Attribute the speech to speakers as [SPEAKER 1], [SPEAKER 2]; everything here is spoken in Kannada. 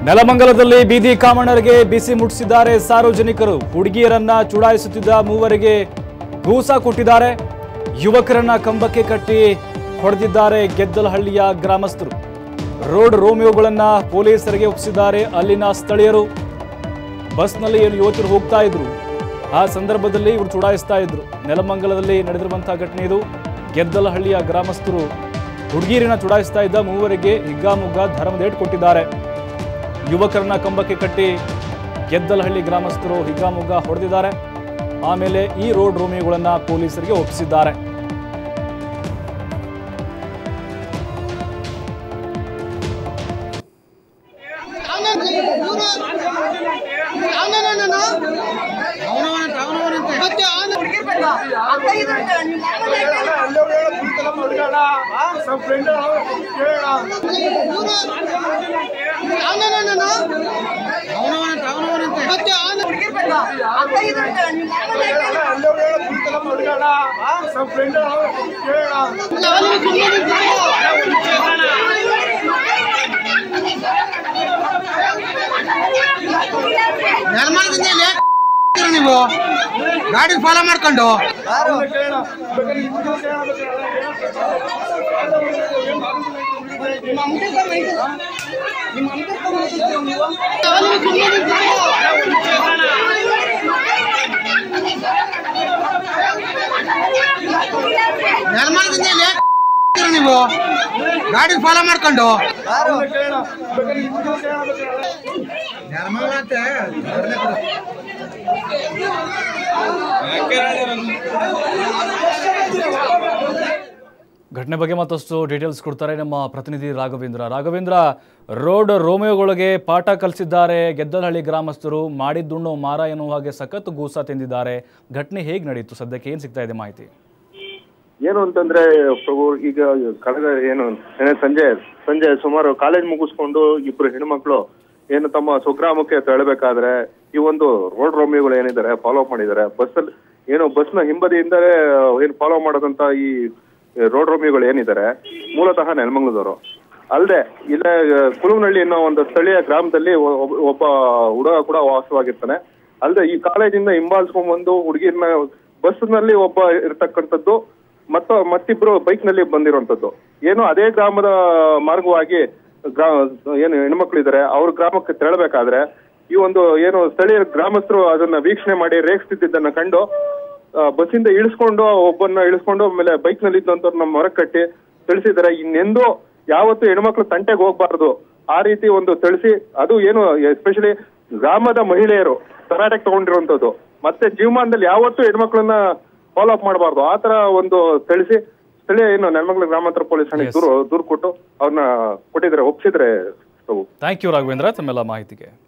[SPEAKER 1] ನೆಲಮಂಗಲದಲ್ಲಿ ಬೀದಿ ಕಾಮಣ್ಣರಿಗೆ ಬಿಸಿ ಮುಟ್ಟಿಸಿದ್ದಾರೆ ಸಾರ್ವಜನಿಕರು ಹುಡುಗಿಯರನ್ನ ಚುಡಾಯಿಸುತ್ತಿದ್ದ ಮೂವರಿಗೆ ಗೂಸ ಕೊಟ್ಟಿದ್ದಾರೆ ಯುವಕರನ್ನ ಕಂಬಕ್ಕೆ ಕಟ್ಟಿ ಹೊಡೆದಿದ್ದಾರೆ ಗೆದ್ದಲಹಳ್ಳಿಯ ಗ್ರಾಮಸ್ಥರು ರೋಡ್ ರೋಮಿಯೋಗಳನ್ನ ಪೊಲೀಸರಿಗೆ ಒಪ್ಪಿಸಿದ್ದಾರೆ ಅಲ್ಲಿನ ಸ್ಥಳೀಯರು ಬಸ್ನಲ್ಲಿ ಏನು ಯುವಕರು ಹೋಗ್ತಾ ಇದ್ರು ಆ ಸಂದರ್ಭದಲ್ಲಿ ಇವರು ಚುಡಾಯಿಸ್ತಾ ಇದ್ರು ನೆಲಮಂಗಲದಲ್ಲಿ ನಡೆದಿರುವಂತಹ ಘಟನೆ ಇದು ಗೆದ್ದಲಹಳ್ಳಿಯ ಗ್ರಾಮಸ್ಥರು ಹುಡುಗಿಯರನ್ನ ಚುಡಾಯಿಸ್ತಾ ಇದ್ದ ಮೂವರಿಗೆ ಹಿಗ್ಗಾಮುಗ್ಗಾ ಧರ್ಮದೇಟ್ ಕೊಟ್ಟಿದ್ದಾರೆ ಯುವಕರನ್ನ ಕಂಬಕ್ಕೆ ಕಟ್ಟಿ ಗೆದ್ದಲಹಳ್ಳಿ ಗ್ರಾಮಸ್ಥರು ಹಿಗ್ಗಾಮುಗ್ಗಾ ಹೊಡೆದಿದ್ದಾರೆ ಆಮೇಲೆ ಈ ರೋಡ್ ರೋಮಿಯೋಗಳನ್ನ ಪೊಲೀಸರಿಗೆ ಒಪ್ಪಿಸಿದ್ದಾರೆ
[SPEAKER 2] ನೆಲಮಂಗಲದಿಂದ ಇಲ್ಲಿ ಯಾಕ್ ಹೋಗ್ತೀರ ನೀವು ಗಾಡಿ ಫಾಲೋ ಮಾಡ್ಕೊಂಡು ನೆಲಮಂಗಲದಿಂದ ಇಲ್ಲಿ ಯಾಕ್ ಹೋಗ್ತೀರ ನೀವು ಗಾಡಿ ಫಾಲೋ ಮಾಡ್ಕೊಂಡು ನೆಲಮಂಗಲ ಅಂತೆ
[SPEAKER 1] ಘಟನೆ ಬಗ್ಗೆ ಮತ್ತಷ್ಟು ಡೀಟೇಲ್ಸ್ ಕೊಡ್ತಾರೆ ನಮ್ಮ ಪ್ರತಿನಿಧಿ ರಾಘವೇಂದ್ರ ರಾಘವೇಂದ್ರ ರೋಡ್ ರೋಮಿಯೋಗಳಿಗೆ ಪಾಠ ಕಲಿಸಿದ್ದಾರೆ ಗೆದ್ದಲಹಳ್ಳಿ ಗ್ರಾಮಸ್ಥರು ಮಾಡಿದ್ದುಣ್ಣೋ ಮಾರ ಎನ್ನುವ ಹಾಗೆ ಸಖತ್ ಗೂಸ ತಿಂದಿದ್ದಾರೆ ಘಟನೆ ಹೇಗೆ ನಡೀತು ಸದ್ಯಕ್ಕೆ ಏನು ಸಿಗ್ತಾ ಇದೆ ಮಾಹಿತಿ
[SPEAKER 3] ಏನು ಅಂತಂದ್ರೆ ಪ್ರಭು ಈಗ ಕಳೆದ ಏನು ನೆನ್ನೆ ಸಂಜೆ ಸಂಜೆ ಸುಮಾರು ಕಾಲೇಜ್ ಮುಗಿಸ್ಕೊಂಡು ಇಬ್ರು ಹೆಣ್ಮಕ್ಳು ಏನು ತಮ್ಮ ಸ್ವಗ್ರಾಮಕ್ಕೆ ತೆರಳಬೇಕಾದ್ರೆ ಈ ಒಂದು ರೋಡ್ ರೋಮಿಯೋಗಳು ಏನಿದ್ದಾರೆ ಫಾಲೋ ಅಪ್ ಮಾಡಿದ್ದಾರೆ ಬಸ್ಸಲ್ಲಿ ಏನು ಬಸ್ನ ಹಿಂಬದಿಯಿಂದಲೇ ಏನು ಫಾಲೋ ಮಾಡೋದಂತ ಈ ರೋಡ್ ರೋಮಿಯೋಗಳು ಏನಿದ್ದಾರೆ ಮೂಲತಃ ನೆಲಮಂಗ್ಲದವರು ಅಲ್ಲದೆ ಇಲ್ಲೇ ಕುಲುಮನಹಳ್ಳಿ ಅನ್ನೋ ಒಂದು ಸ್ಥಳೀಯ ಗ್ರಾಮದಲ್ಲಿ ಒಬ್ಬ- ಒಬ್ಬ ಹುಡುಗ ಕೂಡ ವಾಸವಾಗಿರ್ತಾನೆ ಅಲ್ಲದೆ ಈ ಕಾಲೇಜಿಂದ ಹಿಂಬಾಲಿಸ್ಕೊಂಡ್ ಬಂದು ಹುಡುಗಿರ್ನ ಬಸ್ನಲ್ಲಿ ಒಬ್ಬ ಇರ್ತಕ್ಕಂಥದ್ದು ಮತ್ತ ಮತ್ತಿಬ್ರು ಬೈಕ್ ನಲ್ಲಿ ಬಂದಿರುವಂತದ್ದು ಏನು ಅದೇ ಗ್ರಾಮದ ಮಾರ್ಗವಾಗಿ ಗ್ರಾ ಏನು ಹೆಣ್ಮಕ್ಳು ಇದಾರೆ ಅವ್ರ ಗ್ರಾಮಕ್ಕೆ ತೆರಳಬೇಕಾದ್ರೆ ಈ ಒಂದು ಏನು ಸ್ಥಳೀಯ ಗ್ರಾಮಸ್ಥರು ಅದನ್ನ ವೀಕ್ಷಣೆ ಮಾಡಿ ರೇಗಿಸ್ತಿದ್ದನ್ನ ಕಂಡು ಆ, ಬಸ್ಸಿಂದ ಇಳಿಸ್ಕೊಂಡು ಒಬ್ಬನ್ನ ಇಳಿಸ್ಕೊಂಡು ಆಮೇಲೆ ಬೈಕ್ ನಲ್ಲಿ ಇದ್ದಂತವ್ರನ್ನ ಹೊರಗ್ ಕಟ್ಟಿ ತಿಳಿಸಿದ್ದಾರೆ ಇನ್ನೆಂದು ಯಾವತ್ತು ಹೆಣ್ಮಕ್ಳು ತಂಟೆಗೆ ಹೋಗ್ಬಾರ್ದು ಆ ರೀತಿ ಒಂದು ತಿಳಿಸಿ ಅದು ಏನು ಎಸ್ಪೆಷಲಿ ಗ್ರಾಮದ ಮಹಿಳೆಯರು ತರಾಟೆಗೆ ತಗೊಂಡಿರುವಂತದ್ದು ಮತ್ತೆ ಜೀವಮಾನದಲ್ಲಿ ಯಾವತ್ತೂ ಹೆಣ್ಮಕ್ಳನ್ನ ಫಾಲೋ ಅಪ್ ಮಾಡಬಾರ್ದು ಆ ತರ ಒಂದು ತಿಳಿಸಿ ಸ್ಥಳೀಯ ಏನು ನೆಲಮಂಗಲ ಗ್ರಾಮಾಂತರ ಪೊಲೀಸ್ ಠಾಣೆಗೆ ದೂರು ದೂರು ಕೊಟ್ಟು ಅವ್ರನ್ನ ಕೊಟ್ಟಿದ್ದಾರೆ ಒಪ್ಸಿದ್ರೆ ಪ್ರಭು
[SPEAKER 1] ಥ್ಯಾಂಕ್ ಯು ರಾಘವೇಂದ್ರ ತಮ್ಮೆಲ್ಲ ಮಾಹಿತಿಗೆ